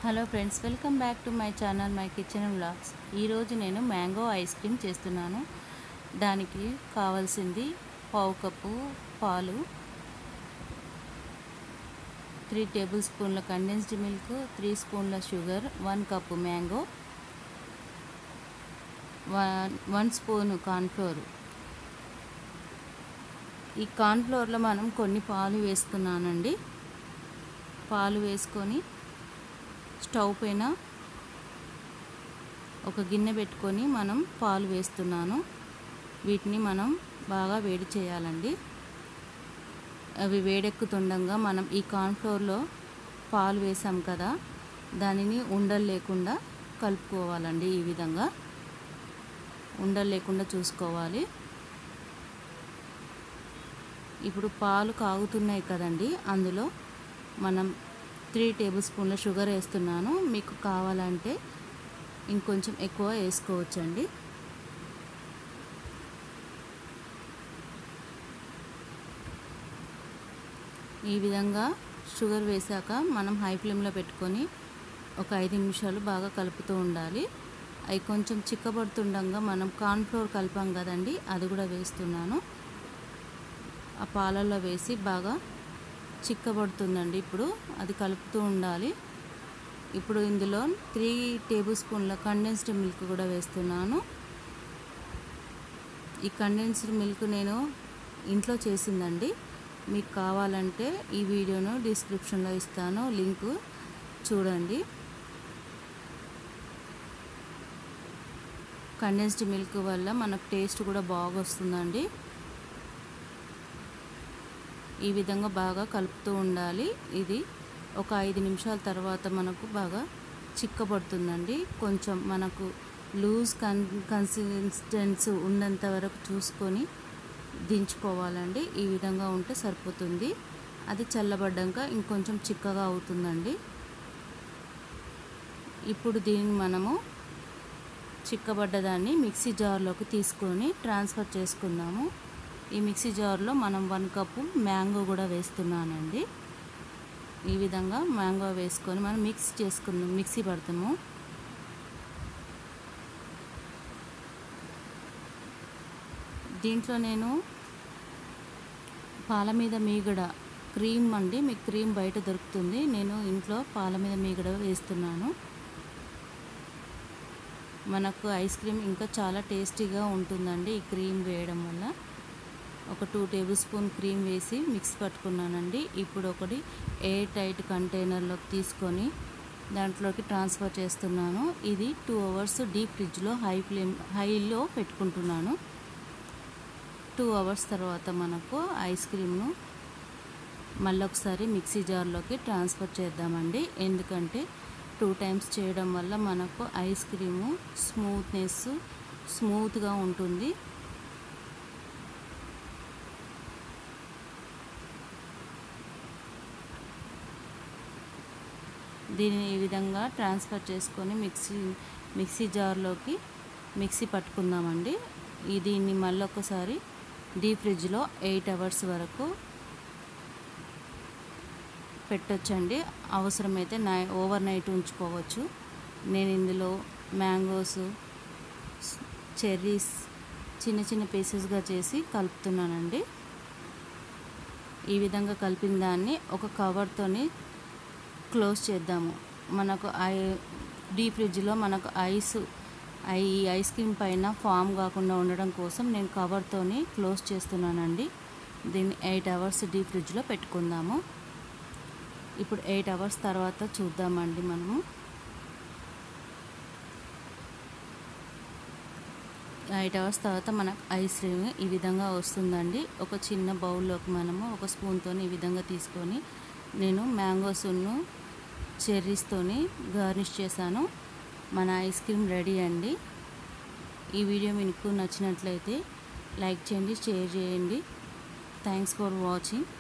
hello friends welcome back to my channel my kitchen vlogs ఈరోజు నేను mango ice cream చేస్తున్నాను దానికి కావాల్సింది పావు కప్పు పాలు త్రీ టేబుల్ స్పూన్ల కండెన్స్డ్ మిల్క్ త్రీ స్పూన్ల sugar one cup mango one one spoon cornflour ఈ కార్న్ఫ్లోర్లో మనం కొన్ని పాలు వేస్తున్నానండి పాలు వేసుకొని స్టవ్ పైన ఒక గిన్నె పెట్టుకొని మనం పాలు వేస్తున్నాను వీటిని మనం బాగా వేడి చేయాలండి అవి వేడెక్కుతుండగా మనం ఈ కార్న్ఫ్లోర్లో పాలు వేసాం కదా దానిని ఉండలు లేకుండా కలుపుకోవాలండి ఈ విధంగా ఉండలు లేకుండా చూసుకోవాలి ఇప్పుడు పాలు కాగుతున్నాయి కదండి అందులో మనం త్రీ టేబుల్ స్పూన్ల షుగర్ వేస్తున్నాను మీకు కావాలంటే ఇంకొంచెం ఎక్కువ వేసుకోవచ్చండి ఈ విధంగా షుగర్ వేసాక మనం హై ఫ్లేమ్లో పెట్టుకొని ఒక ఐదు నిమిషాలు బాగా కలుపుతూ ఉండాలి అవి కొంచెం చిక్కబడుతుండగా మనం కార్న్ఫ్లోర్ కలిపాం కదండి అది కూడా వేస్తున్నాను ఆ పాలల్లో వేసి బాగా చిక్కబడుతుందండి ఇప్పుడు అది కలుపుతూ ఉండాలి ఇప్పుడు ఇందులో త్రీ టేబుల్ స్పూన్ల కండెన్స్డ్ మిల్క్ కూడా వేస్తున్నాను ఈ కండెన్స్డ్ మిల్క్ నేను ఇంట్లో చేసిందండి మీకు కావాలంటే ఈ వీడియోను డిస్క్రిప్షన్లో ఇస్తాను లింక్ చూడండి కండెన్స్డ్ మిల్క్ వల్ల మనకు టేస్ట్ కూడా బాగా వస్తుందండి ఈ విధంగా బాగా కలుపుతూ ఉండాలి ఇది ఒక ఐదు నిమిషాల తర్వాత మనకు బాగా చిక్కబడుతుందండి కొంచెం మనకు లూజ్ కన్ కన్సిస్టెన్స్ ఉన్నంత వరకు చూసుకొని దించుకోవాలండి ఈ విధంగా ఉంటే సరిపోతుంది అది చల్లబడ్డాక ఇంకొంచెం చిక్కగా అవుతుందండి ఇప్పుడు దీన్ని మనము చిక్కబడ్డదాన్ని మిక్సీ జార్లోకి తీసుకొని ట్రాన్స్ఫర్ చేసుకుందాము ఈ మిక్సీ జార్లో మనం వన్ కప్పు మ్యాంగో కూడా వేస్తున్నానండి ఈ విధంగా మ్యాంగో వేసుకొని మనం మిక్స్ చేసుకుందాం మిక్సీ పడతాము దీంట్లో నేను పాల మీద మీగడ క్రీమ్ అండి మీకు క్రీమ్ బయట దొరుకుతుంది నేను ఇంట్లో పాల మీద మీగడ వేస్తున్నాను మనకు ఐస్ క్రీమ్ ఇంకా చాలా టేస్టీగా ఉంటుందండి ఈ క్రీమ్ వేయడం వల్ల ఒక టూ టేబుల్ స్పూన్ క్రీమ్ వేసి మిక్స్ పట్టుకున్నానండి ఇప్పుడు ఒకటి ఎయిర్ టైట్ కంటైనర్లోకి తీసుకొని దాంట్లోకి ట్రాన్స్ఫర్ చేస్తున్నాను ఇది టూ అవర్స్ డీప్ ఫ్రిడ్జ్లో హై ఫ్లేమ్ హైలో పెట్టుకుంటున్నాను టూ అవర్స్ తర్వాత మనకు ఐస్ క్రీమ్ను మళ్ళొకసారి మిక్సీ జార్లోకి ట్రాన్స్ఫర్ చేద్దామండి ఎందుకంటే టూ టైమ్స్ చేయడం వల్ల మనకు ఐస్ క్రీము స్మూత్నెస్ స్మూత్గా ఉంటుంది దీనిని ఈ విధంగా ట్రాన్స్ఫర్ చేసుకొని మిక్సీ మిక్సీ జార్లోకి మిక్సీ పట్టుకుందామండి ఈ దీన్ని మళ్ళీ ఒకసారి డీప్ ఫ్రిడ్జ్లో ఎయిట్ అవర్స్ వరకు పెట్టొచ్చండి అవసరమైతే నై ఓవర్ నైట్ ఉంచుకోవచ్చు నేను ఇందులో మ్యాంగోస్ చెర్రీస్ చిన్న చిన్న పీసెస్గా చేసి కలుపుతున్నానండి ఈ విధంగా కలిపిన దాన్ని ఒక కవర్తోని క్లోజ్ చేద్దాము మనకు ఐ డీప్ ఫ్రిడ్జ్లో మనకు ఐస్ ఐ ఈ ఐస్ క్రీమ్ పైన ఫామ్ కాకుండా ఉండడం కోసం నేను కవర్తోని క్లోజ్ చేస్తున్నానండి దీన్ని ఎయిట్ అవర్స్ డీప్ ఫ్రిడ్జ్లో పెట్టుకుందాము ఇప్పుడు ఎయిట్ అవర్స్ తర్వాత చూద్దామండి మనము ఎయిట్ అవర్స్ తర్వాత మనకు ఐస్ క్రీమ్ ఈ విధంగా వస్తుందండి ఒక చిన్న బౌల్లోకి మనము ఒక స్పూన్తో ఈ విధంగా తీసుకొని నేను మ్యాంగోస్ను చెర్రీస్తోని గార్నిష్ చేశాను మన ఐస్ క్రీమ్ రెడీ అండి ఈ వీడియో మీకు నచ్చినట్లయితే లైక్ చేయండి షేర్ చేయండి థ్యాంక్స్ ఫర్ వాచింగ్